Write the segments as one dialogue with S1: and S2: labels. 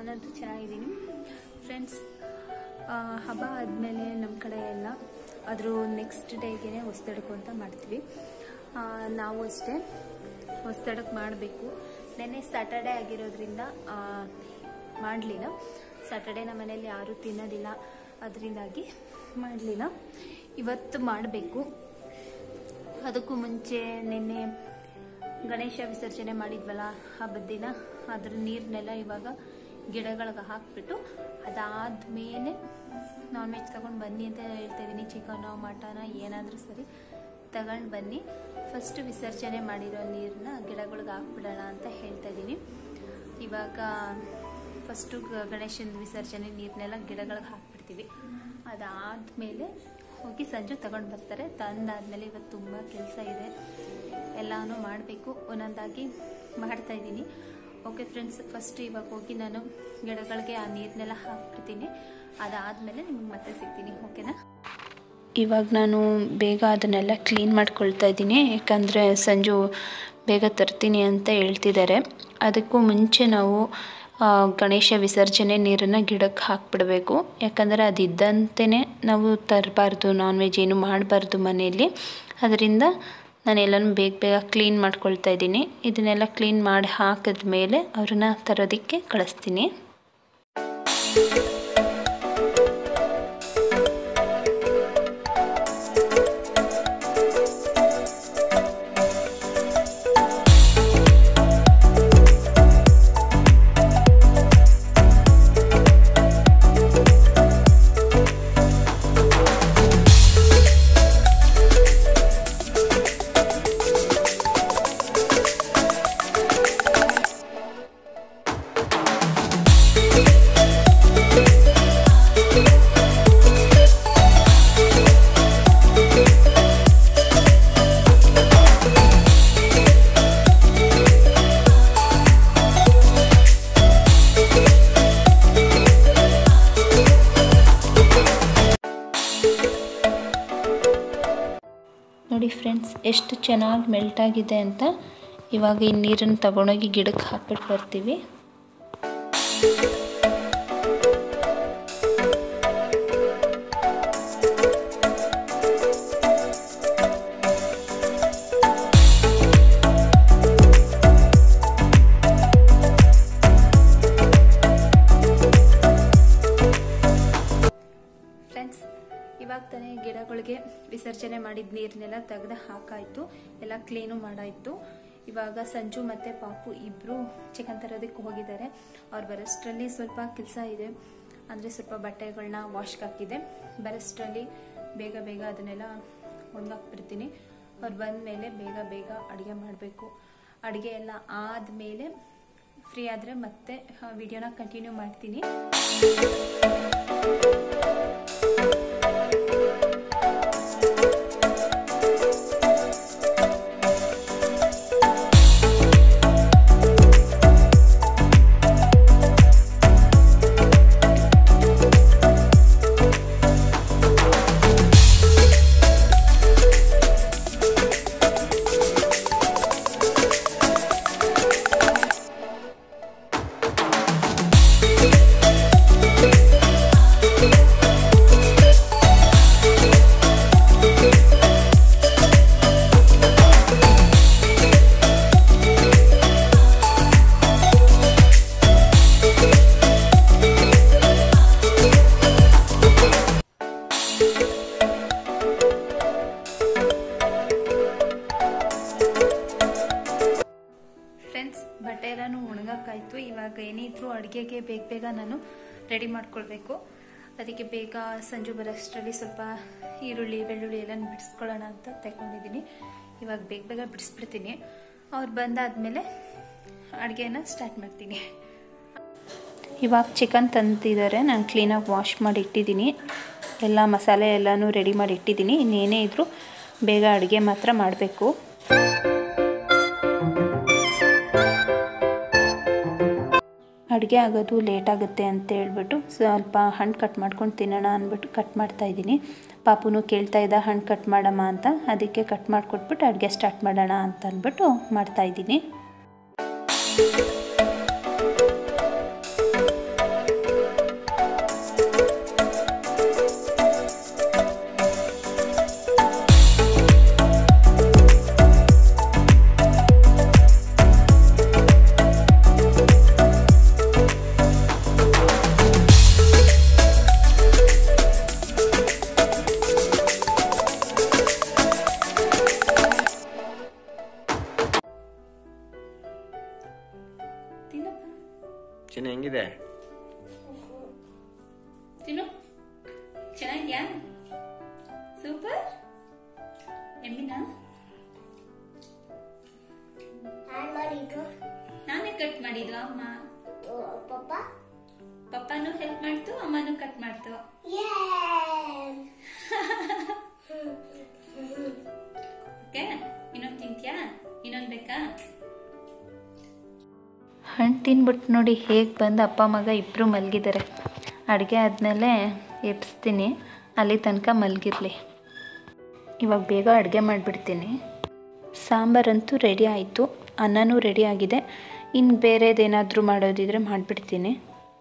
S1: ನಾನಂತೂ ಚೆನ್ನಾಗಿದ್ದೀನಿ ಫ್ರೆಂಡ್ಸ್ ಹಬ್ಬ ಆದಮೇಲೆ ನಮ್ಮ ಕಡೆ ಎಲ್ಲ ಅದ್ರ ನೆಕ್ಸ್ಟ್ ಡೇಗೆ ಹೊಸ್ದಡಕು ಅಂತ ಮಾಡ್ತೀವಿ ಆ, ನಾವು ಅಷ್ಟೇ ಹೊಸ್ದಡಕ್ಕೆ ಮಾಡಬೇಕು ನೆನ್ನೆ ಸ್ಯಾಟರ್ಡೇ ಆಗಿರೋದ್ರಿಂದ ಮಾಡಲಿಲ್ಲ ಸ್ಯಾಟರ್ಡೇ ನಮ್ಮ ಮನೇಲಿ ಯಾರೂ ತಿನ್ನೋದಿಲ್ಲ ಅದರಿಂದಾಗಿ ಮಾಡಲಿಲ್ಲ ಇವತ್ತು ಮಾಡಬೇಕು ಅದಕ್ಕೂ ಮುಂಚೆ ನಿನ್ನೆ ಗಣೇಶ ವಿಸರ್ಜನೆ ಮಾಡಿದ್ವಲ್ಲ ಹಬ್ಬದ ದಿನ ಅದ್ರ ನೀರನ್ನೆಲ್ಲ ಇವಾಗ ಗಿಡಗಳಿಗೆ ಹಾಕ್ಬಿಟ್ಟು ಅದಾದ್ಮೇಲೆ ನಾನ್ ವೆಜ್ ತಗೊಂಡು ಬನ್ನಿ ಅಂತ ಹೇಳ್ತಾ ಇದ್ದೀನಿ ಚಿಕನು ಮಟನ ಏನಾದರೂ ಸರಿ ತಗೊಂಡು ಬನ್ನಿ ಫಸ್ಟ್ ವಿಸರ್ಜನೆ ಮಾಡಿರೋ ನೀರನ್ನ ಗಿಡಗಳಿಗೆ ಹಾಕ್ಬಿಡೋಣ ಅಂತ ಹೇಳ್ತಾ ಇದ್ದೀನಿ ಇವಾಗ ಫಸ್ಟು ಗಣೇಶನ ವಿಸರ್ಜನೆ ನೀರನ್ನೆಲ್ಲ ಗಿಡಗಳಿಗೆ ಹಾಕ್ಬಿಡ್ತೀವಿ ಅದಾದಮೇಲೆ ಹೋಗಿ ಸಂಜೆ ತಗೊಂಡು ಬರ್ತಾರೆ ತಂದಾದ್ಮೇಲೆ ಇವತ್ತು ತುಂಬ ಕೆಲಸ ಇದೆ ಎಲ್ಲನೂ ಮಾಡಬೇಕು ಒಂದೊಂದಾಗಿ ಮಾಡ್ತಾ ಇದ್ದೀನಿ ಓಕೆ ಫ್ರೆಂಡ್ಸ್ ಫಸ್ಟ್ ಇವಾಗ ಹೋಗಿ ನಾನು ಗಿಡಗಳಿಗೆ ಆ ನೀರನ್ನೆಲ್ಲ ಹಾಕ್ಬಿಡ್ತೀನಿ ಅದಾದಮೇಲೆ ನಿಮ್ಗೆ ಮತ್ತೆ ಸಿಗ್ತೀನಿ ಓಕೆನಾ
S2: ಇವಾಗ ನಾನು ಬೇಗ ಅದನ್ನೆಲ್ಲ ಕ್ಲೀನ್ ಮಾಡ್ಕೊಳ್ತಾ ಇದ್ದೀನಿ ಯಾಕಂದರೆ ಸಂಜು ಬೇಗ ತರ್ತೀನಿ ಅಂತ ಹೇಳ್ತಿದ್ದಾರೆ ಅದಕ್ಕೂ ಮುಂಚೆ ನಾವು ಆ, ಗಣೇಶ ವಿಸರ್ಜನೆ ನೀರನ್ನು ಗಿಡಕ್ಕೆ ಹಾಕ್ಬಿಡಬೇಕು ಯಾಕಂದರೆ ಅದಿದ್ದಂತೆಯೇ ನಾವು ತರಬಾರ್ದು ನಾನ್ ವೆಜ್ ಏನು ಮಾಡಬಾರ್ದು ಮನೆಯಲ್ಲಿ ಅದರಿಂದ ನಾನೆಲ್ಲನೂ ಬೇಗ ಬೇಗ ಕ್ಲೀನ್ ಮಾಡ್ಕೊಳ್ತಾ ಇದ್ದೀನಿ ಇದನ್ನೆಲ್ಲ ಕ್ಲೀನ್ ಮಾಡಿ ಹಾಕಿದ ಮೇಲೆ ಅವ್ರನ್ನ ತರೋದಕ್ಕೆ ಕಳಿಸ್ತೀನಿ ನೋಡಿ ಫ್ರೆಂಡ್ಸ್ ಎಷ್ಟು ಚೆನ್ನಾಗಿ ಮೆಲ್ಟ್ ಆಗಿದೆ ಅಂತ ಇವಾಗ ಈ ನೀರನ್ನು ತಗೊಂಡೋಗಿ ಗಿಡಕ್ಕೆ ಹಾಕ್ಬಿಟ್ಟು ಬರ್ತೀವಿ
S1: ಫ್ರೆಂಡ್ಸ್ ಇವಾಗ ತಾನೇ ಗಿಡಗಳಿಗೆ ವಿಸರ್ಜನೆ ಮಾಡಿದ ನೀರನ್ನೆಲ್ಲ ತೆಗೆದು ಹಾಕಾಯ್ತು ಎಲ್ಲ ಕ್ಲೀನು ಮಾಡಾಯ್ತು ಇವಾಗ ಸಂಜು ಮತ್ತು ಪಾಪು ಇಬ್ಬರು ಚಿಕನ್ ತರೋದಕ್ಕೆ ಹೋಗಿದ್ದಾರೆ ಅವ್ರು ಬರೋಷ್ಟರಲ್ಲಿ ಸ್ವಲ್ಪ ಕೆಲಸ ಇದೆ ಅಂದರೆ ಸ್ವಲ್ಪ ಬಟ್ಟೆಗಳನ್ನ ವಾಶ್ಗೆ ಹಾಕಿದೆ ಬರೋಷ್ಟರಲ್ಲಿ ಬೇಗ ಬೇಗ ಅದನ್ನೆಲ್ಲ ಒಣಗಾಕ್ಬಿಡ್ತೀನಿ ಅವ್ರು ಬಂದ ಮೇಲೆ ಬೇಗ ಬೇಗ ಅಡುಗೆ ಮಾಡಬೇಕು ಅಡುಗೆ ಎಲ್ಲ ಆದಮೇಲೆ ಫ್ರೀ ಆದರೆ ಮತ್ತೆ ವಿಡಿಯೋನ ಕಂಟಿನ್ಯೂ ಮಾಡ್ತೀನಿ ಫ್ರೆಂಡ್ಸ್ ಬಟ್ಟೆ ಎಲ್ಲನೂ ಒಣಗಾಕಾಯ್ತು ಇವಾಗ ಏನಿದ್ರು ಅಡುಗೆಗೆ ಬೇಗ ಬೇಗ ನಾನು ರೆಡಿ ಮಾಡ್ಕೊಳ್ಬೇಕು ಅದಕ್ಕೆ ಬೇಗ ಸಂಜೆ ಬರೋಷ್ಟರಲ್ಲಿ ಸ್ವಲ್ಪ ಈರುಳ್ಳಿ ಬೆಳ್ಳುಳ್ಳಿ ಎಲ್ಲ ಬಿಡಿಸ್ಕೊಳ್ಳೋಣ ಅಂತ ತಗೊಂಡಿದ್ದೀನಿ ಇವಾಗ ಬೇಗ ಬೇಗ ಬಿಡಿಸ್ಬಿಡ್ತೀನಿ ಅವ್ರು ಬಂದಾದ್ಮೇಲೆ ಅಡುಗೆನ ಸ್ಟಾರ್ಟ್ ಮಾಡ್ತೀನಿ
S2: ಇವಾಗ ಚಿಕನ್ ತಂದಿದ್ದಾರೆ ನಾನು ಕ್ಲೀನಾಗಿ ವಾಶ್ ಮಾಡಿ ಇಟ್ಟಿದ್ದೀನಿ ಎಲ್ಲ ಮಸಾಲೆ ಎಲ್ಲನೂ ರೆಡಿ ಮಾಡಿ ಇಟ್ಟಿದ್ದೀನಿ ಇನ್ನೇನೇ ಇದ್ದರೂ ಬೇಗ ಅಡುಗೆ ಮಾತ್ರ ಮಾಡಬೇಕು ಅಡುಗೆ ಆಗೋದು ಲೇಟ್ ಆಗುತ್ತೆ ಅಂತ ಹೇಳ್ಬಿಟ್ಟು ಸ್ವಲ್ಪ ಹಣ್ಣು ಕಟ್ ಮಾಡ್ಕೊಂಡು ತಿನ್ನೋಣ ಅಂದ್ಬಿಟ್ಟು ಕಟ್ ಮಾಡ್ತಾ ಇದ್ದೀನಿ ಪಾಪುನು ಕೇಳ್ತಾ ಇದ್ದ ಹಣ್ಣು ಕಟ್ ಮಾಡಮ್ಮ ಅಂತ ಅದಕ್ಕೆ ಕಟ್ ಮಾಡಿಕೊಟ್ಬಿಟ್ಟು ಅಡುಗೆ ಸ್ಟಾರ್ಟ್ ಮಾಡೋಣ ಅಂತ ಅಂದ್ಬಿಟ್ಟು ಮಾಡ್ತಾ ಇದ್ದೀನಿ
S3: ಹೆಂಗಿದೆ
S1: ತಿನ್ನು ಚೆನ್ನಾಗಿದ್ಯಾ ಸೂಪರ್ ಎಮ್ಮಿನ
S4: ನಾನ್ ಮಾಡಿದ್ದು
S1: ನಾನೇ ಕಟ್ ಮಾಡಿದ್ದು ಅಮ್ಮ
S4: ಓ, ಪಪ್ಪ
S1: ಪಪ್ಪನೂ ಹೆಲ್ಪ್ ಮಾಡ್ತು ಅಮ್ಮನೂ ಕಟ್ ಮಾಡ್ತು
S4: ಯೇ
S1: ಓಕೆ ಇನ್ನೊಂದು ತಿಂತ್ಯಾ ಇನ್ನೊಂದು ಬೇಕಾ
S2: ಹಣ್ಣು ತಿನ್ಬಿಟ್ಟು ನೋಡಿ ಹೇಗೆ ಬಂದು ಅಪ್ಪ ಮಗ ಇಬ್ಬರು ಮಲಗಿದ್ದಾರೆ ಅಡುಗೆ ಆದಮೇಲೆ ಎಬ್ಸ್ತೀನಿ ಅಲ್ಲಿ ತನಕ ಮಲಗಿರಲಿ ಇವಾಗ ಬೇಗ ಅಡುಗೆ ಮಾಡಿಬಿಡ್ತೀನಿ ಸಾಂಬಾರಂತೂ ರೆಡಿ ಆಯಿತು ಅನ್ನನೂ ರೆಡಿ ಆಗಿದೆ ಇನ್ನು ಬೇರೆದೇನಾದರೂ ಮಾಡೋದಿದ್ರೆ ಮಾಡಿಬಿಡ್ತೀನಿ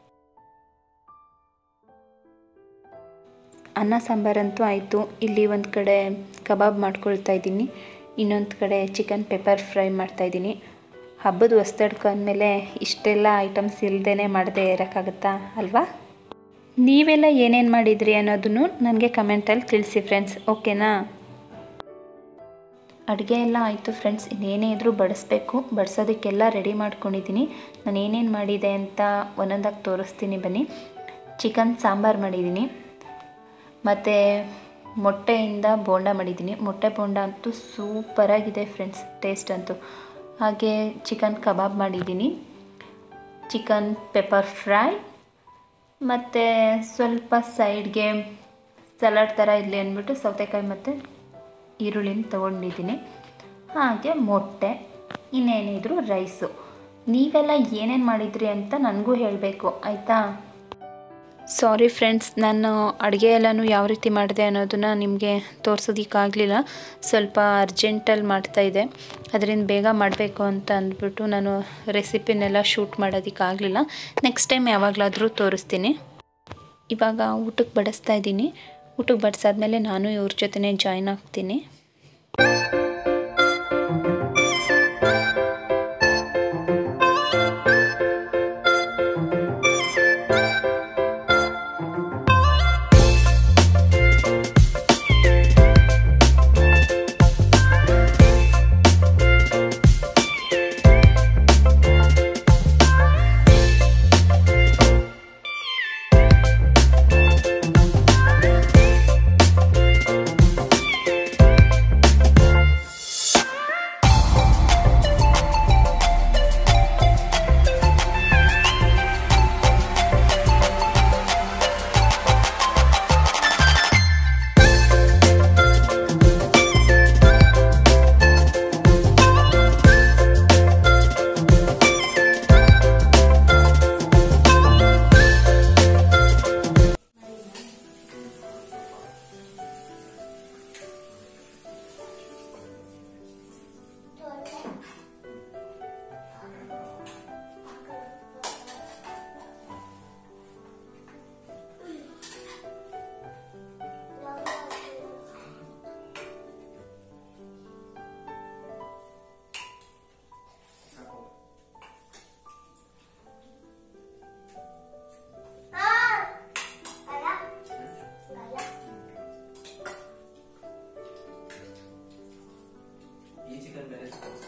S2: ಅನ್ನ ಸಾಂಬಾರಂತೂ ಆಯಿತು ಇಲ್ಲಿ ಒಂದು ಕಡೆ ಕಬಾಬ್ ಮಾಡ್ಕೊಳ್ತಾ ಇದ್ದೀನಿ ಇನ್ನೊಂದು ಕಡೆ ಚಿಕನ್ ಪೆಪ್ಪರ್ ಫ್ರೈ ಮಾಡ್ತಾಯಿದ್ದೀನಿ ಹಬ್ಬದ ಹೊಸ್ತಡ್ಕ ಅಂದಮೇಲೆ ಇಷ್ಟೆಲ್ಲ ಐಟಮ್ಸ್ ಇಲ್ಲದೇ ಮಾಡದೆ ಇರೋಕ್ಕಾಗತ್ತಾ ಅಲ್ವಾ ನೀವೆಲ್ಲ ಏನೇನು ಮಾಡಿದ್ರಿ ಅನ್ನೋದನ್ನು ನನಗೆ ಕಮೆಂಟಲ್ಲಿ ತಿಳಿಸಿ ಫ್ರೆಂಡ್ಸ್ ಓಕೆನಾ ಅಡುಗೆ ಎಲ್ಲ ಆಯಿತು ಫ್ರೆಂಡ್ಸ್ ಇನ್ನೇನೇ ಇದ್ರೂ ಬಡಿಸ್ಬೇಕು ಬಡಿಸೋದಕ್ಕೆಲ್ಲ ರೆಡಿ ಮಾಡ್ಕೊಂಡಿದ್ದೀನಿ ನಾನು ಏನೇನು ಮಾಡಿದೆ ಅಂತ ಒಂದೊಂದಾಗಿ ತೋರಿಸ್ತೀನಿ ಬನ್ನಿ ಚಿಕನ್ ಸಾಂಬಾರು ಮಾಡಿದ್ದೀನಿ ಮತ್ತು ಮೊಟ್ಟೆಯಿಂದ ಬೋಂಡ ಮಾಡಿದ್ದೀನಿ ಮೊಟ್ಟೆ ಬೋಂಡ ಅಂತೂ ಸೂಪರಾಗಿದೆ ಫ್ರೆಂಡ್ಸ್ ಟೇಸ್ಟ್ ಅಂತೂ ಹಾಗೆ ಚಿಕನ್ ಕಬಾಬ್ ಮಾಡಿದ್ದೀನಿ ಚಿಕನ್ ಪೆಪ್ಪರ್ ಫ್ರೈ ಮತ್ತು ಸ್ವಲ್ಪ ಸೈಡ್ಗೆ ಸಲಾಡ್ ಥರ ಇರಲಿ ಅಂದ್ಬಿಟ್ಟು ಸೌತೆಕಾಯಿ ಮತ್ತು ಈರುಳ್ಳಿನ ತೊಗೊಂಡಿದ್ದೀನಿ ಹಾಗೆ ಮೊಟ್ಟೆ ಇನ್ನೇನಿದ್ರು ರೈಸು ನೀವೆಲ್ಲ ಏನೇನು ಮಾಡಿದ್ರಿ ಅಂತ ನನಗೂ ಹೇಳಬೇಕು ಆಯಿತಾ ಸಾರಿ ಫ್ರೆಂಡ್ಸ್ ನಾನು ಅಡುಗೆ ಎಲ್ಲನೂ ಯಾವ ರೀತಿ ಮಾಡಿದೆ ಅನ್ನೋದನ್ನು ನಿಮಗೆ ತೋರ್ಸೋದಕ್ಕಾಗಲಿಲ್ಲ ಸ್ವಲ್ಪ ಅರ್ಜೆಂಟಲ್ಲಿ ಮಾಡ್ತಾಯಿದ್ದೆ ಅದರಿಂದ ಬೇಗ ಮಾಡಬೇಕು ಅಂತ ಅಂದ್ಬಿಟ್ಟು ನಾನು ರೆಸಿಪಿನೆಲ್ಲ ಶೂಟ್ ಮಾಡೋದಕ್ಕಾಗಲಿಲ್ಲ ನೆಕ್ಸ್ಟ್ ಟೈಮ್ ಯಾವಾಗಲಾದರೂ ತೋರಿಸ್ತೀನಿ ಇವಾಗ ಊಟಕ್ಕೆ ಬಡಿಸ್ತಾ ಇದ್ದೀನಿ ಊಟಕ್ಕೆ ಬಡಿಸಾದ್ಮೇಲೆ ನಾನು ಇವ್ರ ಜೊತೆನೇ ಜಾಯ್ನ್ ಆಗ್ತೀನಿ
S3: ಈ ಚಿಕನ್ ಬೇರೆ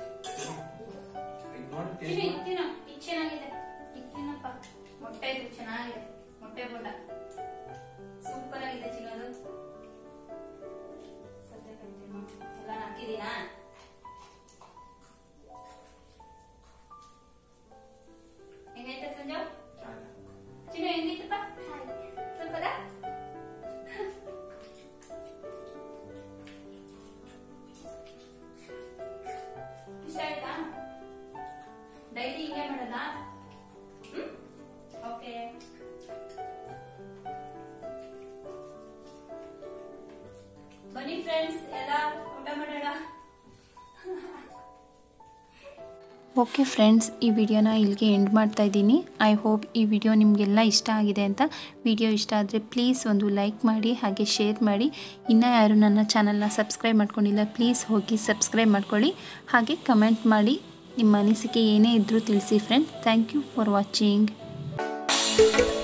S1: ತಿನ್ನು ಇದು ತಿನ್ನು ಇದು ಚೆನ್ನಾಗಿದೆ ಇದು ತಿನ್ನಪ್ಪ ಮೊಟ್ಟೆ ಇದು ಚೆನ್ನಾಗಿದೆ ಮೊಟ್ಟೆ ಬೋಂಡ ಸೂಪರ್ ಆಗಿದೆ ಚಿನ್ನದು ಸೌತೆಕಾಯಿ ತಿನ್ನು ಎಲ್ಲ ಹಾಕಿದೀನಾ ಹೆಂಗೈತೆ ಸಂಜು ಚಿನ್ನ ಹೆಂಗಿತ್ತಪ್ಪ ಸ್ವಲ್ಪದ ಇಷ್ಟ ಆಯ್ತಾ ಡೈಲಿ ಹಿಂಗೆ ಮಾಡೋದಾ ಹ್ಮ್ ಓಕೆ ಬನ್ನಿ ಫ್ರೆಂಡ್ಸ್ ಎಲ್ಲ ಊಟ ಮಾಡೋಣ
S2: ಓಕೆ ಫ್ರೆಂಡ್ಸ್ ಈ ವಿಡಿಯೋನ ಇಲ್ಲಿಗೆ ಎಂಡ್ ಮಾಡ್ತಾ ಇದ್ದೀನಿ ಐ ಹೋಪ್ ಈ ವಿಡಿಯೋ ನಿಮಗೆಲ್ಲ ಇಷ್ಟ ಆಗಿದೆ ಅಂತ ವಿಡಿಯೋ ಇಷ್ಟ ಆದರೆ ಪ್ಲೀಸ್ ಒಂದು ಲೈಕ್ ಮಾಡಿ ಹಾಗೆ ಶೇರ್ ಮಾಡಿ ಇನ್ನೂ ಯಾರು ನನ್ನ ಚಾನಲ್ನ ಸಬ್ಸ್ಕ್ರೈಬ್ ಮಾಡ್ಕೊಂಡಿಲ್ಲ ಪ್ಲೀಸ್ ಹೋಗಿ ಸಬ್ಸ್ಕ್ರೈಬ್ ಮಾಡ್ಕೊಳ್ಳಿ ಹಾಗೆ ಕಮೆಂಟ್ ಮಾಡಿ ನಿಮ್ಮ ಅನಿಸಿಕೆ ಏನೇ ಇದ್ದರೂ ತಿಳಿಸಿ friends thank you for watching